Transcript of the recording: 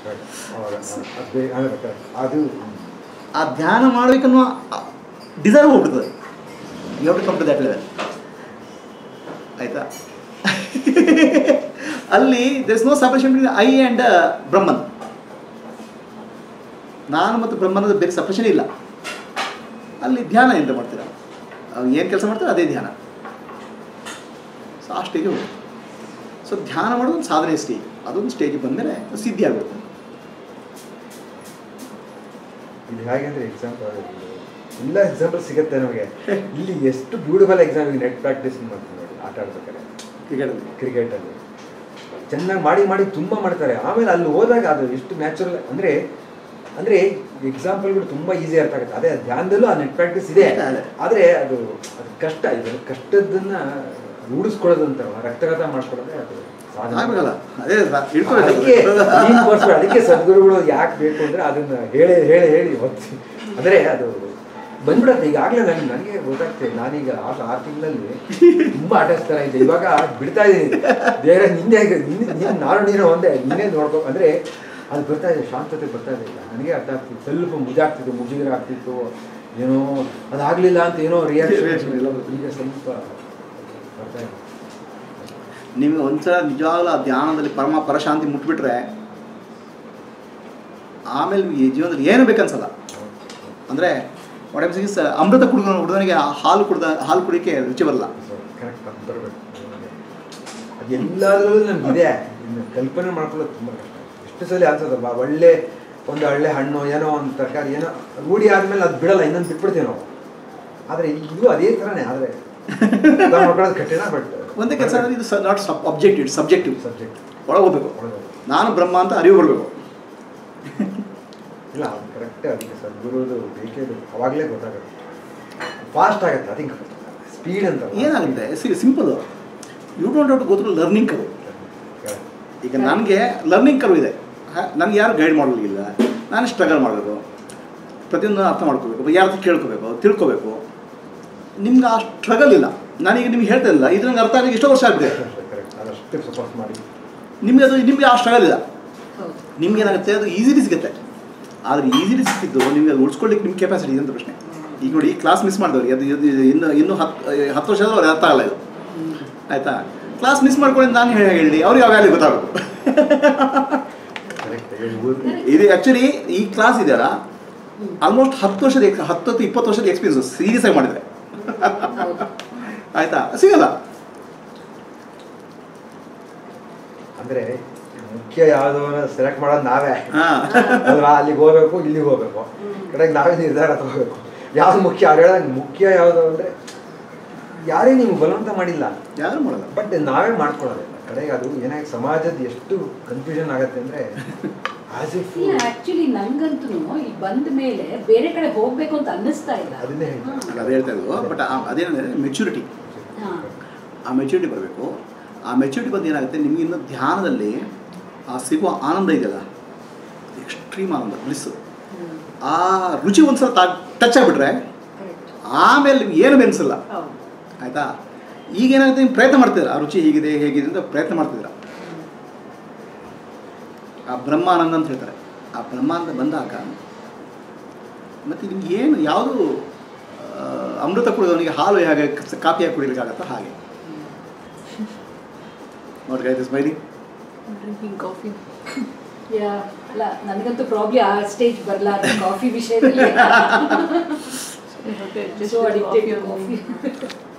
ಅವಾಗ ಅದು ಬೇ- ಅಂದ್ರೆ correct. ಅದು ಆ ಧ್ಯಾನ ಮಾಡಬೇಕನ್ನೋ ಡಿಸೈರ್ ಹೋಗ್ಬಿಡ್ತದೆ you to come to that level ಆಯಿತಾ ಅಲ್ಲಿ there is no separation between I and Brahman ನಾನು ಮತ್ತು ಬ್ರಹ್ಮನದ ಬೇರೆ ಸಪರೇಷನ್ ಇಲ್ಲ ಅಲ್ಲಿ ಧ್ಯಾನ ಏನು ಮಾಡ್ತೀರಾ ಏನು ಕೆಲಸ ಮಾಡ್ತೀರಾ ಅದೇ ಧ್ಯಾನ ಸೊ ಆ ಸ್ಟೇಜ್ ಹೋಗಿ ಸೊ ಧ್ಯಾನ ಮಾಡೋದು ಒಂದು ಸಾಧನೆ ಸ್ಟೇಜ್ ಅದೊಂದು ಸ್ಟೇಜಿಗೆ ಬಂದಮೇಲೆ ಸಿದ್ಧಿ ಆಗ್ಬಿಡುತ್ತೆ ಇದು ಹೇಗೆಂದ್ರೆ ಎಕ್ಸಾಂಪಲ್ ಎಲ್ಲ ಎಕ್ಸಾಂಪಲ್ ಸಿಗುತ್ತೆ ನಮಗೆ ಇಲ್ಲಿ ಎಷ್ಟು ಬ್ಯೂಟಿಫುಲ್ ಎಕ್ಸಾಮ್ ಈಗ ನೆಟ್ ಪ್ರಾಕ್ಟೀಸ್ ಮಾಡ್ತೀವಿ ನೋಡಿ ಆಟ ಆಡ್ಬೇಕಾದ್ರೆ ಕ್ರಿಕೆಟಲ್ಲಿ ಕ್ರಿಕೆಟಲ್ಲಿ ಚೆನ್ನಾಗಿ ಮಾಡಿ ಮಾಡಿ ತುಂಬ ಮಾಡ್ತಾರೆ ಆಮೇಲೆ ಅಲ್ಲಿ ಹೋದಾಗ ಅದು ಎಷ್ಟು ನ್ಯಾಚುರಲ್ ಅಂದರೆ ಅಂದರೆ ಎಕ್ಸಾಂಪಲ್ಗಳು ತುಂಬ ಈಸಿ ಅರ್ಥ ಆಗುತ್ತೆ ಅದೇ ಧ್ಯಾನದಲ್ಲೂ ಆ ನೆಟ್ ಪ್ರಾಕ್ಟೀಸ್ ಇದೆ ಅದೇ. ಆದರೆ ಅದು ಅದು ಕಷ್ಟ ಇದೆ ಕಷ್ಟದನ್ನ ರೂಢಿಸ್ಕೊಳ್ಳೋದು ಅಂತ ರಕ್ತಗತ ಮಾಡ್ಕೊಳ್ಳೋದೇ ಅದು ಸಾಧನೆ ಆಗಲ್ಲ ಅದೇ ರ- ಅದಕ್ಕೆ ಇಟ್ಕೊಬೇಕು reinforcement, ಅದಕ್ಕೆ ಸದ್ಗುರುಗಳು ಯಾಕೆ ಬೇಕು ಅಂದ್ರೆ ಅದನ್ನ ಹೇಳಿ ಹೇಳಿ ಹೇಳಿ ಒತ್ತಿ ಅಂದ್ರೆ ಅದು ಬಂದ್ಬಿಡತ್ತೆ ಈಗಾಗಲೇ ನನಗೆ ನನಗೆ ಗೊತ್ತಾಗ್ತದೆ ನಾನೀಗ ಆರು ಆರು ತಿಂಗಳಲ್ಲಿ ತುಂಬಾ ಆಟಾಡ್ಸ್ತಾರ ಇದ್ದೆ ಇವಾಗ ಬಿಡ್ತಾ ಇದ್ದೀನಿ ಬೇರೆ ನಿನ್ನೆ ನಿನ್ನೆ ನೀನು ನಾನು ನೀನು ಒಂದೇ ನಿನ್ನೆ ನೋಡ್ಕೊ ಅಂದ್ರೆ ಅದು ಬರ್ತಾ ಇದೆ ಶಾಂತತೆ ಬರ್ತಾ ಇದೆ ಈಗ ನನಗೆ ಅರ್ಥ ಆಗ್ತಿತ್ತು ಸ್ವಲ್ಪ ಮುಜಾಗ್ತಿತ್ತು ಮುಜುಗರ ಆಗ್ತಿತ್ತು ಏನೋ ಅದಾಗ್ಲಿಲ್ಲ ಅಂತ ಏನೋ ರಿಯಾಕ್ಷನ್ Reaction ಎಲ್ಲ ಬರ್ತಿತ್ತು. ಈಗ ಸ್ವಲ್ಪ ಬರ್ತಾ ಇದೆ ನಿಮಗೆ ಒಂದ್ಸಲ ನಿಜವಾಗ್ಲೂ ಆ ಧ್ಯಾನದಲ್ಲಿ ಪರಮ ಪರಶಾಂತಿ ಮುಟ್ಬಿಟ್ರೆ ಆಮೇಲೆ ನಿಮಗೆ ಜೀವನದಲ್ಲಿ ಏನು ಬೇಕನ್ಸಲ್ಲ ಅಂದರೆ ವಾಟ್ ಎಮ್ ಸಿಂಗ್ಸ್ ಅಮೃತ ಕುಡಿದ ಹುಡುಗನಿಗೆ ಹಾಲು ಕುಡ್ದ ಹಾಲು ಕುಡಿಯೋಕ್ಕೆ ರುಚಿ ಬರಲ್ಲ ಕರೆಕ್ಟ್ ಅದು ಬರಬೇಕು ಅದೆಲ್ಲದರಲ್ಲೂ ನಮಗಿದೆ ಇನ್ನು ಕಲ್ಪನೆ ಮಾಡ್ಕೊಳ್ಳೋದು ತುಂಬ ಕಷ್ಟ ಎಷ್ಟು ಸಲ ಅನ್ಸೋದಲ್ವಾ ಒಳ್ಳೆ ಒಂದು ಒಳ್ಳೆ ಹಣ್ಣು ಏನೋ ಒಂದು ತರಕಾರಿ ಏನೋ ರೂಢಿ ಆದಮೇಲೆ ಅದು ಬಿಡಲ್ಲ ಇನ್ನೊಂದು ಬಿಟ್ಬಿಡ್ತೀವಿ ನಾವು ಆದರೆ ಇದು ಅದೇ ಥರನೇ ಆದರೆ ಮಾಡ್ಕೊಳ್ಳೋದು ಕಠಿಣ ಬಟ್ ಒಂದೇ ಕೆಲಸ ಅಂದರೆ ಇದು not sub objective subjective subject ಒಳಗೆ ಹೋಗ್ಬೇಕು ನಾನು ಬ್ರಹ್ಮ ಅಂತ ಅರಿವು ಬರಬೇಕು ಇಲ್ಲ ಅದು ಕರೆಕ್ಟ್ ಅದಕ್ಕೆ ಸದ್ಗುರುದು ಬೇಕೇ ಬೇಕು ಅವಾಗಲೇ ಗೊತ್ತಾಗುತ್ತೆ ಫಾಸ್ಟ್ ಆಗುತ್ತೆ ಐ ಥಿಂಕ್ ಸ್ಪೀಡ್ ಅಂತ ಏನಾಗುತ್ತೆ see simple you don't have to go learning ಕರು ಈಗ ನನಗೆ ಲರ್ನಿಂಗ್ ಕರು ಇದೆ ನನಗೆ ಯಾರು ಗೈಡ್ ಮಾಡೋದಿಲ್ಲ ನಾನು ಸ್ಟ್ರಗಲ್ ಮಾಡಬೇಕು ಪ್ರತಿಯೊಂದು ಅರ್ಥ ಮಾಡ್ಕೋಬೇಕು ಯಾರ ಹತ್ರ ಕೇಳ್ಕೋಬೇಕು ತಿಳ್ಕೋಬೇಕು ನಿಮ್ಗೆ ಆ ಸ್ಟ್ರಗಲ್ ಇಲ್ಲ ನಾನೀಗ ನಿಮ್ಗೆ ಹೇಳ್ತಾ ಇಲ್ಲ ಇದು ನಂಗೆ ಅರ್ಥ ಆಗಿ ಎಷ್ಟೋ ವರ್ಷ ಆಗಿದೆ ಕರೆಕ್ಟ್ ಅದಷ್ಟೇ ಸಪೋರ್ಟ್ ಮಾಡಿ ನಿಮಗೆ ಅದು ನಿಮಗೆ ಆ ಸ್ಟ್ರಗಲ್ ಇಲ್ಲ ಹೌದು ನಿಮ್ಗೆ ಏನಾಗುತ್ತೆ ಅದು ಈಸಿಲಿ ಸಿಗುತ್ತೆ ಆದರೆ ಈಸಿಲಿ ಸಿಕ್ಕಿದ್ದು ನಿಮಗೆ ಅದು ಉಳಿಸ್ಕೊಳ್ಳಿಕ್ಕೆ ನಿಮ್ಮ ಕೆಪಾಸಿಟಿ ಇದೆ ಅಂತ ಪ್ರಶ್ನೆ ಈಗ ನೋಡಿ ಕ್ಲಾಸ್ ಮಿಸ್ ಮಾಡಿದವ್ರಿಗೆ ಅದು ಇದು ಇದು ಇನ್ನು ಇನ್ನೂ ಹತ್ತು ಹತ್ತು ವರ್ಷ ಆದರೂ ಅವ್ರಿಗೆ ಅರ್ಥ ಆಗಲ್ಲ ಇದು ಆಯಿತಾ ಕ್ಲಾಸ್ ಮಿಸ್ ಮಾಡ್ಕೊಂಡು ನಾನು ಹೇಳಿ ಹೇಳಿ ಅವ್ರಿಗೆ ಆ ವ್ಯಾಲ್ಯೂ ಗೊತ್ತಾಗಬೇಕು ಕರೆಕ್ಟ್ ಊರು ಇದು ಆ್ಯಕ್ಚುಲಿ ಈ ಕ್ಲಾಸ್ ಇದೆಯಲ್ಲ ಆಲ್ಮೋಸ್ಟ್ ಹತ್ತು ವರ್ಷದ ex- ಹತ್ತು ಹತ್ತು ಇಪ್ಪತ್ತು ವರ್ಷದ ಎಕ್ಸ್ಪೀರಿಯನ್ಸ್ ಸೀರಿಯಸ್ ಆಗಿ ಮಾಡಿದರೆ ಹೌದು ಆಯಿತಾ ಸಿಗಲ್ಲ ಅಂದ್ರೆ ಮುಖ್ಯ ಯಾವ್ದು ಸೆಲೆಕ್ಟ್ ಮಾಡೋದು ನಾವೇ ಹಾಂ ಅಲ್ವಾ ಅಲ್ಲಿಗೆ ಹೋಗ್ಬೇಕು ಇಲ್ಲಿಗೆ ಹೋಗ್ಬೇಕು ಕಡೆಗೆ ನಾವೇ ನಿರ್ಧಾರ ತಗೋಬೇಕು ಯಾವ್ದು ಮುಖ್ಯ ಅವ್ರು ಹೇಳ್ದಂಗೆ ಮುಖ್ಯ ಯಾವುದು ಅಂದ್ರೆ ಯಾರೇ ನೀವು ಬಲವಂತ ಮಾಡಿಲ್ಲ ಯಾರು ಮಾಡಲ್ಲ ಬಟ್ ನಾವೇ ಮಾಡ್ಕೊಳ್ಳೋದು ಕಡೆಗೆ ಅದು ಏನಾಗಿ ಸಮಾಜದ ಎಷ್ಟು ಕನ್ಫ್ಯೂಷನ್ ಆಗತ್ತೆ ಅಂದ್ರೆ ಆಸ್ ಇಫ್ ಇಲ್ಲ ಆಕ್ಚುಲಿ ನಂಗಂತೂ ಇಲ್ಲಿ ಬಂದ ಮೇಲೆ ಬೇರೆ ಕಡೆ ಹೋಗ್ಬೇಕು ಅಂತ ಅನ್ನಿಸ್ತಾ ಇಲ್ಲ ಅದನ್ನೇ ಹೇಳ್ತೀನಿ. ಅಲ್ಲ ಅದು ಹೇಳ್ತಾ ಇರೋದು ಬಟ್ ಅದೇನಂದರೆ ಮೆಚುರಿಟಿ ಹಾ. ಆ ಮೆಚುರಿಟಿ ಬರಬೇಕು ಆ ಮೆಚುರಿಟಿ ಬಂದು ಏನಾಗುತ್ತೆ ನಿಮ್ಗೆ ಇನ್ನು ಧ್ಯಾನದಲ್ಲಿ ಆ ಸಿಗುವ ಆನಂದ ಇದೆಯಲ್ಲ ಎಕ್ಸ್ಟ್ರೀಮ್ ಆನಂದ ಬ್ಲಿಸ್ಸು ಹ್ಮ್. ಆ ರುಚಿ ಒಂದ್ಸಲ ತಾ ಟಚ್ ಆಗಿಬಿಟ್ರೆ Correct. ಆಮೇಲೆ ನಿಮ್ಗೆ ಏನು ಬೆನ್ಸಲ್ಲ ಹೌದು. ಆಯಿತಾ ಈಗ ಏನಾಗುತ್ತೆ ನೀವು ಪ್ರಯತ್ನ ಮಾಡ್ತಿದ್ದೀರಾ ಆ ರುಚಿ ಹೀಗಿದೆ ಹೇಗಿದೆ ಅಂತ ಪ್ರಯತ್ನ ಮಾಡ್ತಿದ್ದೀರಾ ಆ ಬ್ರಹ್ಮಾನಂದ ಅಂತ ಹೇಳ್ತಾರೆ ಆ ಬ್ರಹ್ಮಾನಂದ ಬಂದಾಗ ಮತ್ತು ನಿಮ್ಗೆ ಏನು ಯಾವುದು ಆ, ಅಮೃತ ಕುಡಿದವನಿಗೆ ಹಾಲು ಹೇಗೆ ಕಾಫಿಯಾಗಿ ಕುಡಿಲಿಕ್ಕಾಗತ್ತೋ ಹಾಗೆ ನೋಡಿ guys smiley drinking coffee yeah ಅಲ್ಲ ನನಗಂತೂ ಪ್ರಾಬ್ಲಮ್ ಆ ಸ್ಟೇಜ್ ಬರಲಾರ ಕಾಫಿ ವಿಷಯದಲ್ಲಿ ಸೊ ಅಡಿಕ್ಟೆಡ್ ಕಾಫಿ